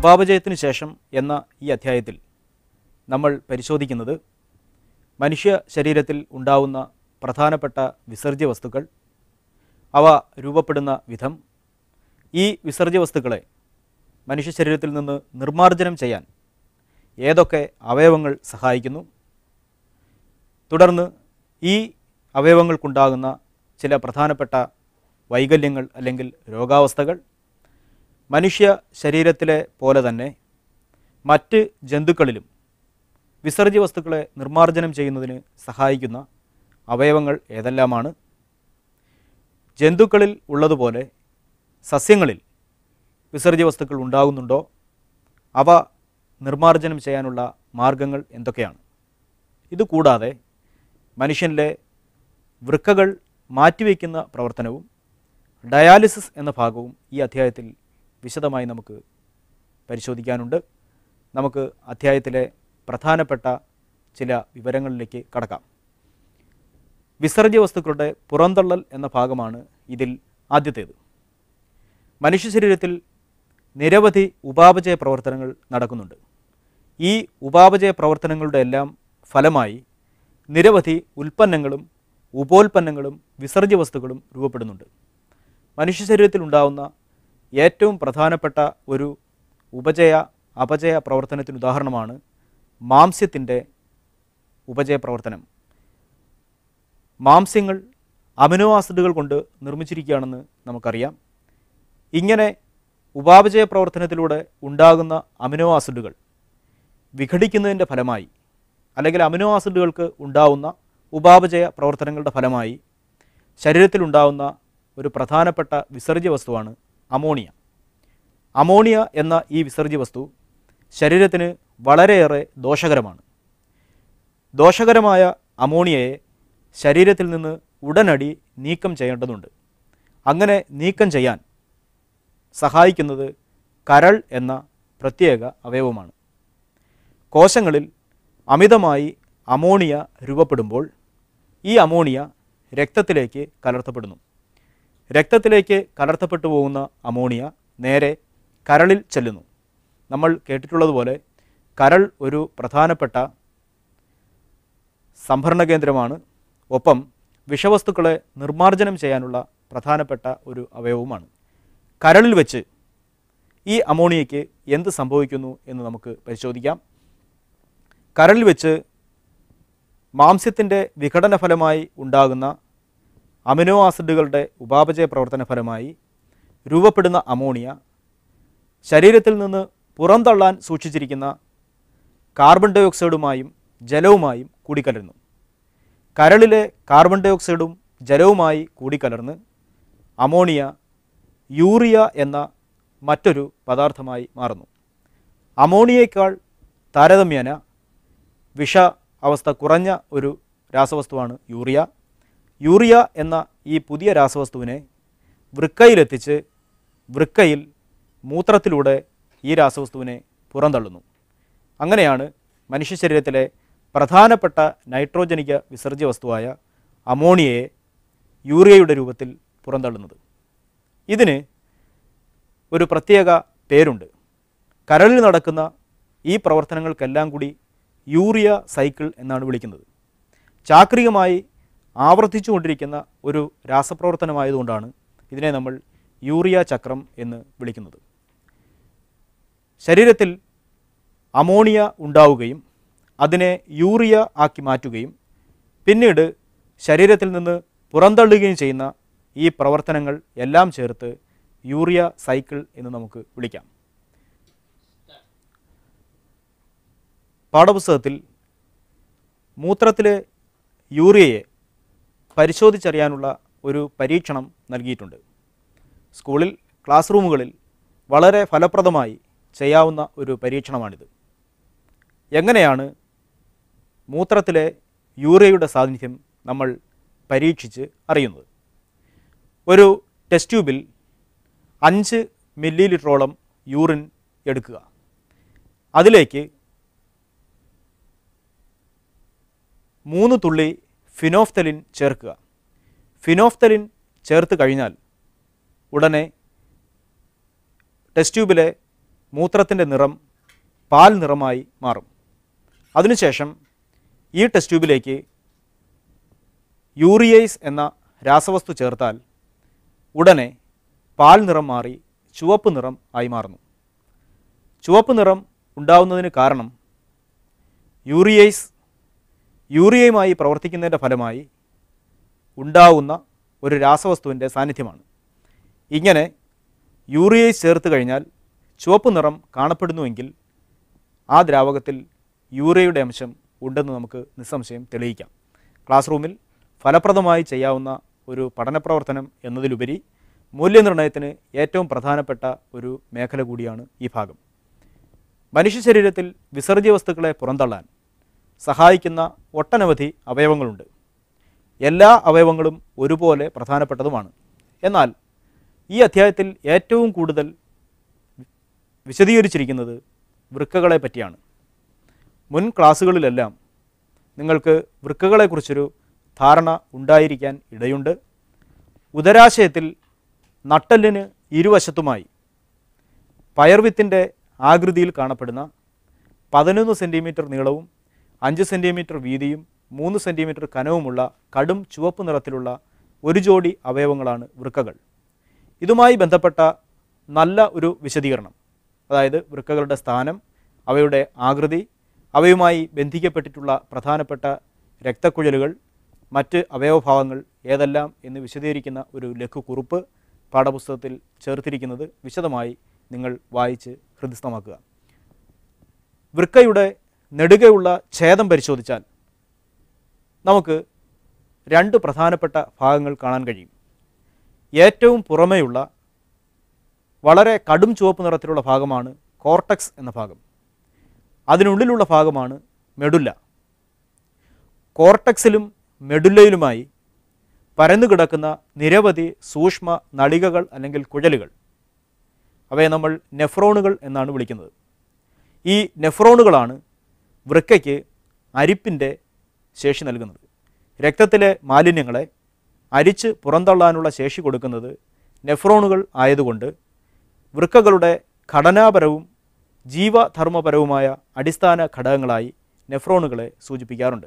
ഉപാപചയത്തിന് ശേഷം എന്ന ഈ അധ്യായത്തിൽ നമ്മൾ പരിശോധിക്കുന്നത് മനുഷ്യ ശരീരത്തിൽ ഉണ്ടാവുന്ന പ്രധാനപ്പെട്ട വിസർജ്യ വസ്തുക്കൾ അവ രൂപപ്പെടുന്ന വിധം ഈ വിസർജ്യ വസ്തുക്കളെ മനുഷ്യ ശരീരത്തിൽ നിന്ന് നിർമ്മാർജ്ജനം ചെയ്യാൻ ഏതൊക്കെ അവയവങ്ങൾ സഹായിക്കുന്നു തുടർന്ന് ഈ അവയവങ്ങൾക്കുണ്ടാകുന്ന ചില പ്രധാനപ്പെട്ട വൈകല്യങ്ങൾ അല്ലെങ്കിൽ രോഗാവസ്ഥകൾ മനുഷ്യ ശരീരത്തിലെ പോലെ തന്നെ മറ്റ് ജന്തുക്കളിലും വിസർജ്യ വസ്തുക്കളെ നിർമ്മാർജ്ജനം ചെയ്യുന്നതിന് സഹായിക്കുന്ന അവയവങ്ങൾ ഏതെല്ലാമാണ് ജന്തുക്കളിൽ ഉള്ളതുപോലെ സസ്യങ്ങളിൽ വിസർജ്യ വസ്തുക്കൾ ഉണ്ടാകുന്നുണ്ടോ അവ നിർമ്മാർജ്ജനം ചെയ്യാനുള്ള മാർഗങ്ങൾ എന്തൊക്കെയാണ് ഇതുകൂടാതെ മനുഷ്യനിലെ വൃക്കകൾ മാറ്റിവെക്കുന്ന പ്രവർത്തനവും ഡയാലിസിസ് എന്ന ഭാഗവും ഈ അധ്യായത്തിൽ വിശദമായി നമുക്ക് പരിശോധിക്കാനുണ്ട് നമുക്ക് അധ്യായത്തിലെ പ്രധാനപ്പെട്ട ചില വിവരങ്ങളിലേക്ക് കടക്കാം വിസർജ്യ വസ്തുക്കളുടെ പുറന്തള്ളൽ എന്ന ഭാഗമാണ് ഇതിൽ ആദ്യത്തേത് മനുഷ്യ ശരീരത്തിൽ നിരവധി ഉപാപചയ പ്രവർത്തനങ്ങൾ നടക്കുന്നുണ്ട് ഈ ഉപാപചയ പ്രവർത്തനങ്ങളുടെ എല്ലാം ഫലമായി നിരവധി ഉൽപ്പന്നങ്ങളും ഉപോൽപ്പന്നങ്ങളും വിസർജ്യ വസ്തുക്കളും രൂപപ്പെടുന്നുണ്ട് മനുഷ്യ ശരീരത്തിൽ ഉണ്ടാവുന്ന ഏറ്റവും പ്രധാനപ്പെട്ട ഒരു ഉപചയ അപചയ പ്രവർത്തനത്തിന് ഉദാഹരണമാണ് മാംസ്യത്തിൻ്റെ ഉപചയ പ്രവർത്തനം മാംസ്യങ്ങൾ അമിനോ ആസിഡുകൾ കൊണ്ട് നിർമ്മിച്ചിരിക്കുകയാണെന്ന് നമുക്കറിയാം ഇങ്ങനെ ഉപാപചയ പ്രവർത്തനത്തിലൂടെ ഉണ്ടാകുന്ന അമിനോ ആസിഡുകൾ വിഘടിക്കുന്നതിൻ്റെ ഫലമായി അല്ലെങ്കിൽ അമിനോ ആസിഡുകൾക്ക് ഉണ്ടാവുന്ന ഉപാപചയ പ്രവർത്തനങ്ങളുടെ ഫലമായി ശരീരത്തിലുണ്ടാവുന്ന ഒരു പ്രധാനപ്പെട്ട വിസർജ്യ വസ്തുവാണ് അമോണിയ അമോണിയ എന്ന ഈ വിസർജ്യ വസ്തു ശരീരത്തിന് വളരെയേറെ ദോഷകരമാണ് ദോഷകരമായ അമോണിയയെ ശരീരത്തിൽ നിന്ന് ഉടനടി നീക്കം ചെയ്യേണ്ടതുണ്ട് അങ്ങനെ നീക്കം ചെയ്യാൻ സഹായിക്കുന്നത് കരൾ എന്ന പ്രത്യേക അവയവമാണ് കോശങ്ങളിൽ അമിതമായി അമോണിയ രൂപപ്പെടുമ്പോൾ ഈ അമോണിയ രക്തത്തിലേക്ക് കലർത്തപ്പെടുന്നു രക്തത്തിലേക്ക് കലർത്തപ്പെട്ടു പോകുന്ന അമോണിയ നേരെ കരളിൽ ചെല്ലുന്നു നമ്മൾ കേട്ടിട്ടുള്ളതുപോലെ കരൾ ഒരു പ്രധാനപ്പെട്ട സംഭരണ കേന്ദ്രമാണ് ഒപ്പം വിഷവസ്തുക്കളെ നിർമ്മാർജ്ജനം ചെയ്യാനുള്ള പ്രധാനപ്പെട്ട ഒരു അവയവവുമാണ് കരളിൽ വെച്ച് ഈ അമോണിയയ്ക്ക് എന്ത് സംഭവിക്കുന്നു എന്ന് നമുക്ക് പരിശോധിക്കാം കരളിൽ വെച്ച് മാംസ്യത്തിൻ്റെ വിഘടന ഫലമായി ഉണ്ടാകുന്ന അമിനോ ആസിഡുകളുടെ ഉപാപചയ പ്രവർത്തന ഫലമായി രൂപപ്പെടുന്ന അമോണിയ ശരീരത്തിൽ നിന്ന് പുറന്തള്ളാൻ സൂക്ഷിച്ചിരിക്കുന്ന കാർബൺ ഡൈ ഓക്സൈഡുമായും ജലവുമായും കൂടിക്കലരുന്നു കരളിലെ കാർബൺ ഡൈ ഓക്സൈഡും ജലവുമായി കൂടിക്കലർന്ന് അമോണിയ യൂറിയ എന്ന മറ്റൊരു പദാർത്ഥമായി മാറുന്നു അമോണിയേക്കാൾ താരതമ്യേന വിഷ അവസ്ഥ കുറഞ്ഞ ഒരു രാസവസ്തുവാണ് യൂറിയ യൂറിയ എന്ന ഈ പുതിയ രാസവസ്തുവിനെ വൃക്കയിലെത്തിച്ച് വൃക്കയിൽ മൂത്രത്തിലൂടെ ഈ രാസവസ്തുവിനെ പുറന്തള്ളുന്നു അങ്ങനെയാണ് മനുഷ്യ ശരീരത്തിലെ പ്രധാനപ്പെട്ട നൈട്രോജനിക വിസർജ്യ വസ്തുവായ അമോണിയയെ യൂറിയയുടെ രൂപത്തിൽ പുറന്തള്ളുന്നത് ഇതിന് ഒരു പ്രത്യേക പേരുണ്ട് കരളിൽ നടക്കുന്ന ഈ പ്രവർത്തനങ്ങൾക്കെല്ലാം കൂടി യൂറിയ സൈക്കിൾ എന്നാണ് വിളിക്കുന്നത് ചാക്രികമായി ആവർത്തിച്ചുകൊണ്ടിരിക്കുന്ന ഒരു രാസപ്രവർത്തനമായതുകൊണ്ടാണ് ഇതിനെ നമ്മൾ യൂറിയ ചക്രം എന്ന് വിളിക്കുന്നത് ശരീരത്തിൽ അമോണിയ ഉണ്ടാവുകയും അതിനെ യൂറിയ ആക്കി മാറ്റുകയും പിന്നീട് ശരീരത്തിൽ നിന്ന് പുറന്തള്ളുകയും ചെയ്യുന്ന ഈ പ്രവർത്തനങ്ങൾ എല്ലാം ചേർത്ത് യൂറിയ സൈക്കിൾ എന്ന് നമുക്ക് വിളിക്കാം പാഠപുസ്തകത്തിൽ മൂത്രത്തിലെ യൂറിയയെ പരിശോധിച്ചറിയാനുള്ള ഒരു പരീക്ഷണം നൽകിയിട്ടുണ്ട് സ്കൂളിൽ ക്ലാസ് റൂമുകളിൽ വളരെ ഫലപ്രദമായി ചെയ്യാവുന്ന ഒരു പരീക്ഷണമാണിത് എങ്ങനെയാണ് മൂത്രത്തിലെ യൂറിയയുടെ സാന്നിധ്യം നമ്മൾ പരീക്ഷിച്ച് അറിയുന്നത് ഒരു ടെസ്റ്റ് ട്യൂബിൽ അഞ്ച് മില്ലി ലിറ്ററോളം യൂറിൻ എടുക്കുക അതിലേക്ക് മൂന്ന് തുള്ളി ഫിനോഫ്തലിൻ ചേർക്കുക ഫിനോഫ്തലിൻ ചേർത്ത് കഴിഞ്ഞാൽ ഉടനെ ടെസ്റ്റ് ട്യൂബിലെ മൂത്രത്തിൻ്റെ നിറം പാൽ നിറമായി മാറും അതിനുശേഷം ഈ ടെസ്റ്റ് ട്യൂബിലേക്ക് യൂറിയേസ് എന്ന രാസവസ്തു ചേർത്താൽ ഉടനെ പാൽ നിറം മാറി ചുവപ്പ് നിറം ആയി മാറുന്നു ചുവപ്പ് നിറം ഉണ്ടാവുന്നതിന് കാരണം യൂറിയേസ് യൂറിയയുമായി പ്രവർത്തിക്കുന്നതിൻ്റെ ഫലമായി ഉണ്ടാവുന്ന ഒരു രാസവസ്തുവിൻ്റെ സാന്നിധ്യമാണ് ഇങ്ങനെ യൂറിയേസ് ചേർത്ത് കഴിഞ്ഞാൽ ചുവപ്പ് നിറം കാണപ്പെടുന്നുവെങ്കിൽ ആ ദ്രാവകത്തിൽ യൂറിയയുടെ അംശം ഉണ്ടെന്ന് നമുക്ക് നിസ്സംശയം തെളിയിക്കാം ക്ലാസ് റൂമിൽ ഫലപ്രദമായി ചെയ്യാവുന്ന ഒരു പഠന പ്രവർത്തനം എന്നതിലുപരി മൂല്യനിർണ്ണയത്തിന് ഏറ്റവും പ്രധാനപ്പെട്ട ഒരു മേഖല കൂടിയാണ് ഈ ഭാഗം മനുഷ്യ ശരീരത്തിൽ വിസർജ്യ വസ്തുക്കളെ പുറന്തള്ളാൻ സഹായിക്കുന്ന ഒട്ടനവധി അവയവങ്ങളുണ്ട് എല്ലാ അവയവങ്ങളും ഒരുപോലെ പ്രധാനപ്പെട്ടതുമാണ് എന്നാൽ ഈ അധ്യായത്തിൽ ഏറ്റവും കൂടുതൽ വിശദീകരിച്ചിരിക്കുന്നത് വൃക്കകളെ പറ്റിയാണ് മുൻ ക്ലാസ്സുകളിലെല്ലാം നിങ്ങൾക്ക് വൃക്കകളെക്കുറിച്ചൊരു ധാരണ ഉണ്ടായിരിക്കാൻ ഇടയുണ്ട് ഉദരാശയത്തിൽ നട്ടലിന് ഇരുവശത്തുമായി പയർവിത്തിൻ്റെ ആകൃതിയിൽ കാണപ്പെടുന്ന പതിനൊന്ന് സെൻറ്റിമീറ്റർ നീളവും അഞ്ച് സെൻറ്റിമീറ്റർ വീതിയും മൂന്ന് സെൻറ്റിമീറ്റർ കനവുമുള്ള കടും ചുവപ്പ് നിറത്തിലുള്ള ഒരു ജോഡി അവയവങ്ങളാണ് വൃക്കകൾ ഇതുമായി ബന്ധപ്പെട്ട നല്ല ഒരു വിശദീകരണം അതായത് വൃക്കകളുടെ സ്ഥാനം അവയുടെ ആകൃതി അവയുമായി ബന്ധിക്കപ്പെട്ടിട്ടുള്ള പ്രധാനപ്പെട്ട രക്തക്കുഴലുകൾ മറ്റ് അവയവഭാഗങ്ങൾ ഏതെല്ലാം എന്ന് വിശദീകരിക്കുന്ന ഒരു ലഘുക്കുറിപ്പ് പാഠപുസ്തകത്തിൽ ചേർത്തിരിക്കുന്നത് വിശദമായി നിങ്ങൾ വായിച്ച് ഹൃദയസ്ഥമാക്കുക വൃക്കയുടെ നെടുകയുള്ള ഛേദം പരിശോധിച്ചാൽ നമുക്ക് രണ്ട് പ്രധാനപ്പെട്ട ഭാഗങ്ങൾ കാണാൻ കഴിയും ഏറ്റവും പുറമേയുള്ള വളരെ കടും ചുവപ്പ് നിറത്തിലുള്ള ഭാഗമാണ് കോർട്ടക്സ് എന്ന ഭാഗം അതിനുള്ളിലുള്ള ഭാഗമാണ് മെഡുല്ല കോർട്ടക്സിലും മെഡുല്ലയിലുമായി പരന്നു കിടക്കുന്ന നിരവധി സൂക്ഷ്മ നളികകൾ അല്ലെങ്കിൽ കുഴലുകൾ അവയെ നമ്മൾ നെഫ്രോണുകൾ എന്നാണ് വിളിക്കുന്നത് ഈ നെഫ്രോണുകളാണ് വൃക്കയ്ക്ക് അരിപ്പിൻ്റെ ശേഷി നൽകുന്നത് രക്തത്തിലെ മാലിന്യങ്ങളെ അരിച്ച് പുറന്തള്ളാനുള്ള ശേഷി കൊടുക്കുന്നത് നെഫ്രോണുകൾ ആയതുകൊണ്ട് വൃക്കകളുടെ ഘടനാപരവും ജീവധർമ്മപരവുമായ അടിസ്ഥാന ഘടകങ്ങളായി നെഫ്രോണുകളെ സൂചിപ്പിക്കാറുണ്ട്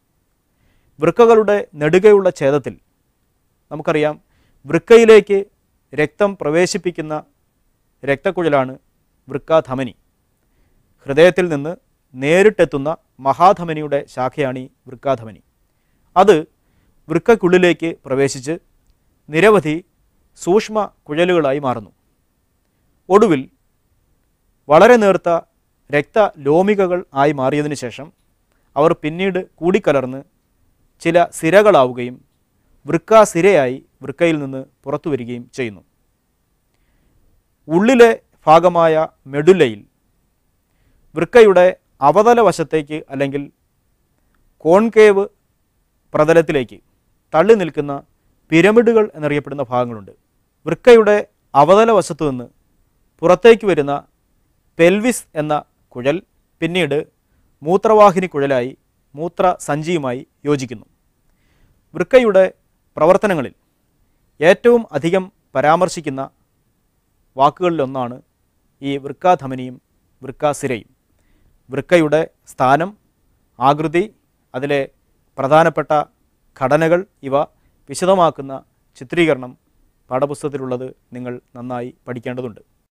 വൃക്കകളുടെ നെടുകയുള്ള ഛേദത്തിൽ നമുക്കറിയാം വൃക്കയിലേക്ക് രക്തം പ്രവേശിപ്പിക്കുന്ന രക്തക്കുഴലാണ് വൃക്കാധമനി ഹൃദയത്തിൽ നിന്ന് നേരിട്ടെത്തുന്ന മഹാധമനിയുടെ ശാഖയാണ് ഈ വൃക്കാധമനി അത് വൃക്കക്കുള്ളിലേക്ക് പ്രവേശിച്ച് നിരവധി സൂക്ഷ്മ കുഴലുകളായി മാറുന്നു ഒടുവിൽ വളരെ നേർത്ത രക്തലോമികകൾ ആയി മാറിയതിനു ശേഷം അവർ പിന്നീട് കൂടിക്കലർന്ന് ചില സിരകളാവുകയും വൃക്കാസിരയായി വൃക്കയിൽ നിന്ന് പുറത്തു വരികയും ചെയ്യുന്നു ഉള്ളിലെ ഭാഗമായ മെഡുല്ലയിൽ വൃക്കയുടെ അവതല വശത്തേക്ക് അല്ലെങ്കിൽ കോൺകേവ് പ്രതലത്തിലേക്ക് തള്ളി നിൽക്കുന്ന പിരമിഡുകൾ എന്നറിയപ്പെടുന്ന ഭാഗങ്ങളുണ്ട് വൃക്കയുടെ അവതല വശത്തു നിന്ന് പുറത്തേക്ക് വരുന്ന പെൽവിസ് എന്ന കുഴൽ പിന്നീട് മൂത്രവാഹിനി കുഴലായി മൂത്രസഞ്ചിയുമായി യോജിക്കുന്നു വൃക്കയുടെ പ്രവർത്തനങ്ങളിൽ ഏറ്റവും അധികം പരാമർശിക്കുന്ന വാക്കുകളിലൊന്നാണ് ഈ വൃക്കാധമനിയും വൃക്കാസിരയും വൃക്കയുടെ സ്ഥാനം ആകൃതി അതിലെ പ്രധാനപ്പെട്ട ഘടനകൾ ഇവ വിശദമാക്കുന്ന ചിത്രീകരണം പാഠപുസ്തകത്തിലുള്ളത് നിങ്ങൾ നന്നായി പഠിക്കേണ്ടതുണ്ട്